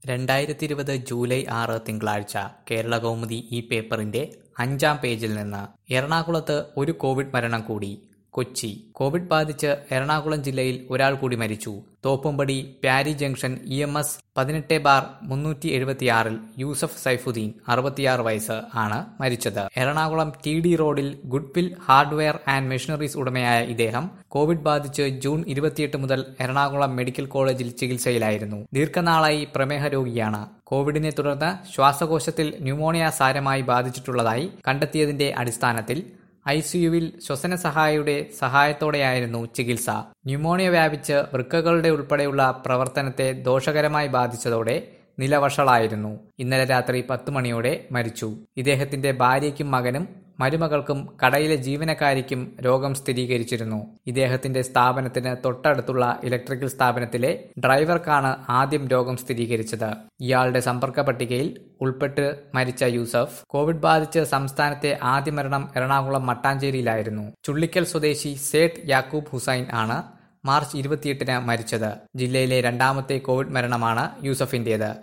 രണ്ടായിരത്തി ഇരുപത് ജൂലൈ ആറ് തിങ്കളാഴ്ച കേരള കൗമുദി ഈ പേപ്പറിന്റെ അഞ്ചാം പേജിൽ നിന്ന് എറണാകുളത്ത് ഒരു കോവിഡ് മരണം കൂടി കൊച്ചി കോവിഡ് ബാധിച്ച് എറണാകുളം ജില്ലയിൽ ഒരാൾ കൂടി മരിച്ചു Thoppumpady Pyari junction E M S പതിനെട്ട് ബാർ മുന്നൂറ്റി എഴുപത്തിയാറിൽ യൂസഫ് സൈഫുദ്ദീൻ അറുപത്തിയാറ് വയസ്സ് ആണ് മരിച്ചത് എറണാകുളം ടി ഡി റോഡിൽ ഗുഡ്വിൽ ഹാർഡ്വെയർ ആൻഡ് മെഷീനറീസ് ഉടമയായ ഇദ്ദേഹം കോവിഡ് ബാധിച്ച് ജൂൺ ഇരുപത്തിയെട്ട് മുതൽ എറണാകുളം മെഡിക്കൽ കോളേജിൽ ചികിത്സയിലായിരുന്നു ദീർഘനാളായി പ്രമേഹ രോഗിയാണ് കോവിഡിനെ തുടർന്ന് ശ്വാസകോശത്തിൽ ന്യൂമോണിയ സാരമായി ബാധിച്ചിട്ടുള്ളതായി കണ്ടെത്തിയതിന്റെ അടിസ്ഥാനത്തിൽ ഐ സിയുവിൽ ശ്വസന സഹായിയുടെ സഹായത്തോടെയായിരുന്നു ചികിത്സ ന്യൂമോണിയ വ്യാപിച്ച് വൃക്കകളുടെ ഉൾപ്പെടെയുള്ള പ്രവർത്തനത്തെ ദോഷകരമായി ബാധിച്ചതോടെ നില വഷളായിരുന്നു ഇന്നലെ രാത്രി പത്ത് മണിയോടെ മരിച്ചു ഇദ്ദേഹത്തിന്റെ ഭാര്യയ്ക്കും മകനും മരുമകൾക്കും കടയിലെ ജീവനക്കാരിക്കും രോഗം സ്ഥിരീകരിച്ചിരുന്നു ഇദ്ദേഹത്തിന്റെ സ്ഥാപനത്തിന് തൊട്ടടുത്തുള്ള ഇലക്ട്രിക്കൽ സ്ഥാപനത്തിലെ ഡ്രൈവർക്കാണ് ആദ്യം രോഗം സ്ഥിരീകരിച്ചത് ഇയാളുടെ സമ്പർക്ക പട്ടികയിൽ ഉൾപ്പെട്ട് മരിച്ച യൂസഫ് കോവിഡ് ബാധിച്ച് സംസ്ഥാനത്തെ ആദ്യ മരണം എറണാകുളം മട്ടാഞ്ചേരിയിലായിരുന്നു ചുള്ളിക്കൽ സ്വദേശി സേഠ് യാക്കൂബ് ഹുസൈൻ ആണ് മാർച്ച് ഇരുപത്തിയെട്ടിന് മരിച്ചത് ജില്ലയിലെ രണ്ടാമത്തെ കോവിഡ് മരണമാണ് യൂസഫിന്റേത്